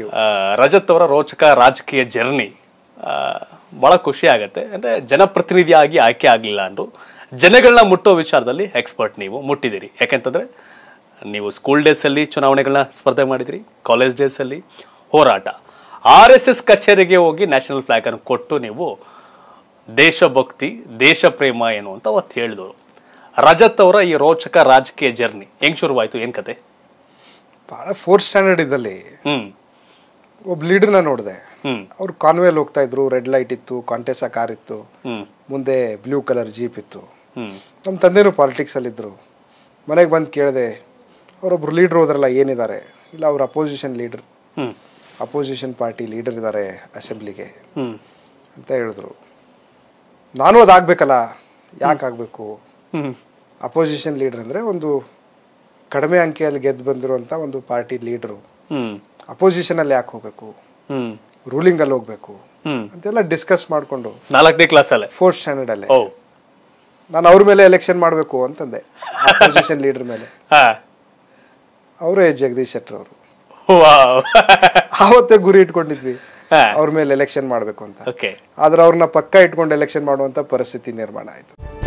ಆ, ರಜತ್ ಅವರ ರೋಚಕ ರಾಜಕೀಯ ಜರ್ನಿ ಬಹಳ ಖುಷಿ ಆಗತ್ತೆ ಅಂದ್ರೆ ಜನಪ್ರತಿನಿಧಿಯಾಗಿ ಆಯ್ಕೆ ಆಗಲಿಲ್ಲ ಅಂದ್ರು ಜನಗಳನ್ನ ಮುಟ್ಟೋ ವಿಚಾರದಲ್ಲಿ ಎಕ್ಸ್ಪರ್ಟ್ ನೀವು ಮುಟ್ಟಿದ್ದೀರಿ ಯಾಕೆಂತಂದ್ರೆ ನೀವು ಸ್ಕೂಲ್ ಡೇಸ್ ಅಲ್ಲಿ ಚುನಾವಣೆಗಳನ್ನ ಸ್ಪರ್ಧೆ ಮಾಡಿದ್ರಿ ಕಾಲೇಜ್ ಡೇಸ್ ಅಲ್ಲಿ ಹೋರಾಟ ಆರ್ ಎಸ್ ಎಸ್ ಕಚೇರಿಗೆ ಹೋಗಿ ನ್ಯಾಷನಲ್ ಫ್ಲಾಗ್ ಅನ್ನು ಕೊಟ್ಟು ನೀವು ದೇಶಭಕ್ತಿ ದೇಶ ಪ್ರೇಮ ಏನು ಅಂತ ಅವತ್ತು ಹೇಳಿದವರು ರಜತ್ ಅವರ ಈ ರೋಚಕ ರಾಜಕೀಯ ಜರ್ನಿ ಹೆಂಗ್ ಶುರುವಾಯ್ತು ಏನ್ ಕತೆ ಭಾಳ ಫೋರ್ತ್ ಸ್ಟ್ಯಾಂಡರ್ಡ್ ಇದ್ದಲ್ಲಿ ಹ್ಮ್ ಒಬ್ಬ ಲೀಡರ್ನ ನೋಡಿದೆ ಹ್ಮ್ ಅವ್ರು ಕಾನ್ವೇಲ್ ಹೋಗ್ತಾ ಇದ್ರು ರೆಡ್ ಲೈಟ್ ಇತ್ತು ಕಾಂಟೆಸ ಕಾರ್ ಇತ್ತು ಹ್ಮ್ ಮುಂದೆ ಬ್ಲೂ ಕಲರ್ ಜೀಪ್ ಇತ್ತು ಹ್ಮ್ ನಮ್ಮ ತಂದೆನೂ ಪಾಲಿಟಿಕ್ಸಲ್ಲಿದ್ದರು ಮನೆಗೆ ಬಂದು ಕೇಳಿದೆ ಅವರೊಬ್ರು ಲೀಡ್ರ್ ಹೋದ್ರಲ್ಲ ಏನಿದ್ದಾರೆ ಇಲ್ಲ ಅವ್ರ ಅಪೋಸಿಷನ್ ಲೀಡರ್ ಹ್ಮ್ ಅಪೋಸಿಷನ್ ಪಾರ್ಟಿ ಲೀಡರ್ ಇದ್ದಾರೆ ಅಸೆಂಬ್ಲಿಗೆ ಹ್ಮ್ ಅಂತ ಹೇಳಿದ್ರು ನಾನು ಅದಾಗಬೇಕಲ್ಲ ಯಾಕೆ ಆಗಬೇಕು ಹ್ಮ್ ಅಪೋಸಿಷನ್ ಲೀಡರ್ ಅಂದರೆ ಒಂದು ಕಡಿಮೆ ಅಂಕೆಯಲ್ಲಿ ಗೆದ್ದು ಬಂದಿರುವಂಥ ಒಂದು ಪಾರ್ಟಿ ಲೀಡ್ರು ಹ್ಮ್ ಅಪೋಸಿಷನಲ್ಲಿ ಯಾಕೆ ಹೋಗಬೇಕು ಹ್ಮ್ ರೂಲಿಂಗಲ್ಲಿ ಹೋಗಬೇಕು ಹ್ಮ್ ಅಂತೆಲ್ಲ ಡಿಸ್ಕಸ್ ಮಾಡಿಕೊಂಡು ನಾಲ್ಕನೇ ಕ್ಲಾಸಲ್ಲೇ ಫೋರ್ತ್ ಸ್ಟ್ಯಾಂಡರ್ಡಲ್ಲೇ ಓ ನಾನು ಅವ್ರ ಮೇಲೆ ಎಲೆಕ್ಷನ್ ಮಾಡಬೇಕು ಅಂತಂದೆ ಅಪೋಸಿಷನ್ ಲೀಡರ್ ಮೇಲೆ ಹಾ ಅವರೇ ಜಗದೀಶ್ ಶೆಟ್ಟರ್ ಅವರು ವಾವ್ ಆವತ್ತೇ ಗುರಿ ಇಟ್ಕೊಂಡಿದ್ವಿ ಹಾ ಅವ್ರ ಮೇಲೆ ಎಲೆಕ್ಷನ್ ಮಾಡಬೇಕು ಅಂತ ಓಕೆ ಆದ್ರೆ ಅವ್ರನ್ನ ಪಕ್ಕ ಇಟ್ಕೊಂಡು ಎಲೆಕ್ಷನ್ ಮಾಡುವಂತ ಪರಿಸ್ಥಿತಿ ನಿರ್ಮಾಣ ಆಯ್ತು